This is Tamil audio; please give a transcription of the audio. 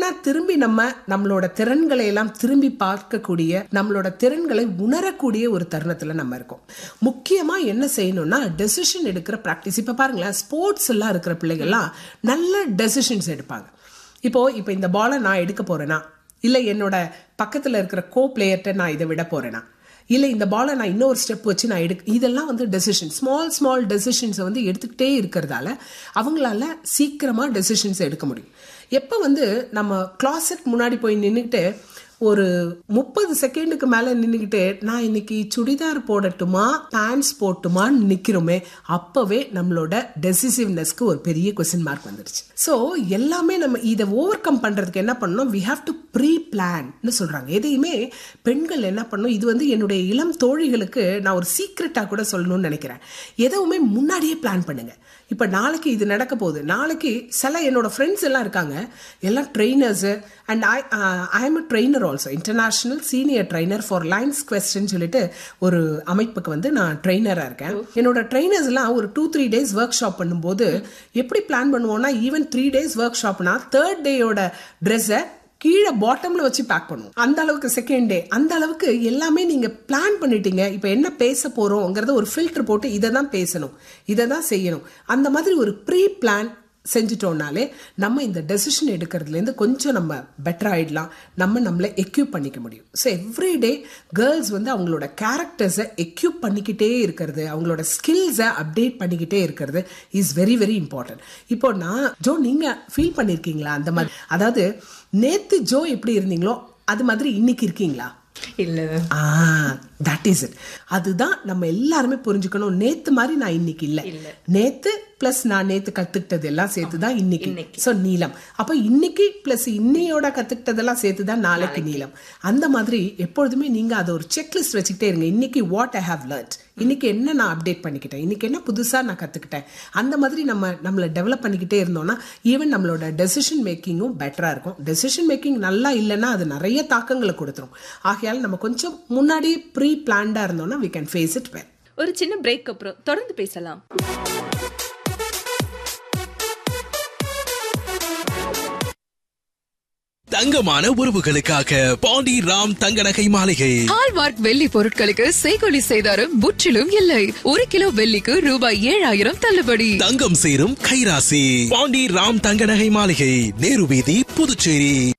ஒவ்வொன்னா திரும்பி நம்ம நம்மளோட திறன்களை எல்லாம் திரும்பி பார்க்கக்கூடிய நம்மளோட திறன்களை உணரக்கூடிய ஒரு தருணத்துல நம்ம இருக்கோம் முக்கியமா என்ன செய்யணும்னா டெசிஷன் எடுக்கிற ப்ராக்டிஸ் இப்ப பாருங்களேன் ஸ்போர்ட்ஸ் எல்லாம் இருக்கிற பிள்ளைகள்லாம் நல்ல டெசிஷன்ஸ் எடுப்பாங்க இப்போ இப்போ இந்த பாலை நான் எடுக்க போறேனா இல்லை என்னோட பக்கத்தில் இருக்கிற கோ பிளேயர்கிட்ட நான் இதை விட போறேனா இல்லை இந்த பாலை நான் இன்னொரு ஸ்டெப் வச்சு நான் எடுக்க இதெல்லாம் வந்து டெசிஷன் ஸ்மால் ஸ்மால் டெசிஷன்ஸை வந்து எடுத்துக்கிட்டே இருக்கிறதால அவங்களால சீக்கிரமாக டெசிஷன்ஸ் எடுக்க முடியும் எப்போ வந்து நம்ம கிளாசெட் முன்னாடி போய் நின்றுக்கிட்டு ஒரு முப்பது செகண்டுக்கு மேலே நின்றுக்கிட்டு நான் இன்னைக்கு சுடிதார் போடட்டுமா பேண்ட்ஸ் போட்டுமான்னு நிற்கிறோமே அப்போவே நம்மளோட டெசிசிவ்னஸ்க்கு ஒரு பெரிய கொஸ்டின் மார்க் வந்துடுச்சு ஸோ எல்லாமே நம்ம இதை ஓவர் கம் பண்ணுறதுக்கு என்ன பண்ணணும் வி ஹாவ் டு ப்ரீ பிளான்னு சொல்கிறாங்க எதையுமே பெண்கள் என்ன பண்ணணும் இது வந்து என்னுடைய இளம் தோழிகளுக்கு நான் ஒரு சீக்ரெட்டாக கூட சொல்லணும்னு நினைக்கிறேன் எதுவுமே முன்னாடியே பிளான் பண்ணுங்க இப்போ நாளைக்கு இது நடக்க போகுது நாளைக்கு சில என்னோட ஃப்ரெண்ட்ஸ் எல்லாம் இருக்காங்க எல்லாம் trainers and I I am a trainer also international senior trainer for lions question சொல்லிட்டு ஒரு அமைப்புக்கு வந்து நான் ட்ரெயினராக இருக்கேன் என்னோட ட்ரெயினர்ஸ் எல்லாம் ஒரு two three days workshop பண்ணும்போது எப்படி பிளான் பண்ணுவோம்னா ஈவன் த்ரீ டேஸ் ஒர்க் ஷாப்னா தேர்ட் டேயோட ட்ரெஸ்ஸை கீழே பாட்டம்ல வச்சு பேக் பண்ணுவோம் அந்த அளவுக்கு செகண்ட் டே அந்த அளவுக்கு எல்லாமே நீங்க பிளான் பண்ணிட்டீங்க இப்போ என்ன பேச போறோங்கிறத ஒரு ஃபில்டர் போட்டு இதை தான் பேசணும் இதை தான் செய்யணும் அந்த மாதிரி ஒரு ப்ரீ பிளான் செஞ்சுட்டோம்னாலே நம்ம இந்த டெசிஷன் எடுக்கிறதுலேருந்து கொஞ்சம் நம்ம பெட்டர் ஆயிடலாம் நம்ம நம்மளை எக்யூப் பண்ணிக்க முடியும் ஸோ எவ்ரி டே கேர்ள்ஸ் வந்து அவங்களோட கேரக்டர்ஸை எக்யூப் பண்ணிக்கிட்டே இருக்கிறது அவங்களோட ஸ்கில்ஸை அப்டேட் பண்ணிக்கிட்டே இருக்கிறது இஸ் வெரி வெரி இம்பார்ட்டன்ட் இப்போ நான் ஜோ நீங்க ஃபீல் பண்ணியிருக்கீங்களா அந்த மாதிரி அதாவது நேத்து ஜோ எப்படி இருந்தீங்களோ அது மாதிரி இன்னைக்கு இருக்கீங்களா இல்ல ஆ தட் இஸ் இட் அதுதான் நம்ம எல்லாருமே புரிஞ்சுக்கணும் நேத்து மாதிரி நான் இன்னைக்கு இல்ல நேத்து பிளஸ் நான் நேத்து கத்துக்கிட்டது எல்லாம் சேர்த்து தான் இன்னைக்கு சோ நீளம் அப்ப இன்னைக்கு பிளஸ் இன்னையோட கத்துக்கிட்டதெல்லாம் சேர்த்து தான் நாளைக்கு நீளம் அந்த மாதிரி எப்பொழுதுமே நீங்க அதை ஒரு செக்லிஸ்ட் வச்சுக்கிட்டே இருங்க இன்னைக்கு வாட் ஐ ஹவ் லேர்ன்ட் இன்னைக்கு என்ன நான் அப்டேட் பண்ணிக்கிட்டேன் இன்னைக்கு என்ன புதுசா நான் கத்துக்கிட்டேன் அந்த மாதிரி நம்ம நம்மளை டெவலப் பண்ணிக்கிட்டே இருந்தோம்னா ஈவன் நம்மளோட டெசிஷன் மேக்கிங்கும் பெட்டரா இருக்கும் டெசிஷன் மேக்கிங் நல்லா இல்லைன்னா அது நிறைய தாக்கங்களை கொடுத்துரும் ஆகையால் நம்ம கொஞ்சம் முன்னாடியே ப்ரீ பிளான்டா இருந்தோம்னா we can face it well ஒரு சின்ன பிரேக் அப்புறம் தொடர்ந்து பேசலாம் தங்கமான உறவுகளுக்காக பாண்டி ராம் தங்க நகை மாளிகை ஹால்மார்க் வெள்ளி பொருட்களுக்கு செய்கொலி செய்தாரும் முற்றிலும் இல்லை ஒரு கிலோ வெள்ளிக்கு ரூபாய் ஏழாயிரம் தள்ளுபடி தங்கம் சேரும் கைராசி பாண்டி ராம் தங்க நகை மாளிகை நேரு வீதி புதுச்சேரி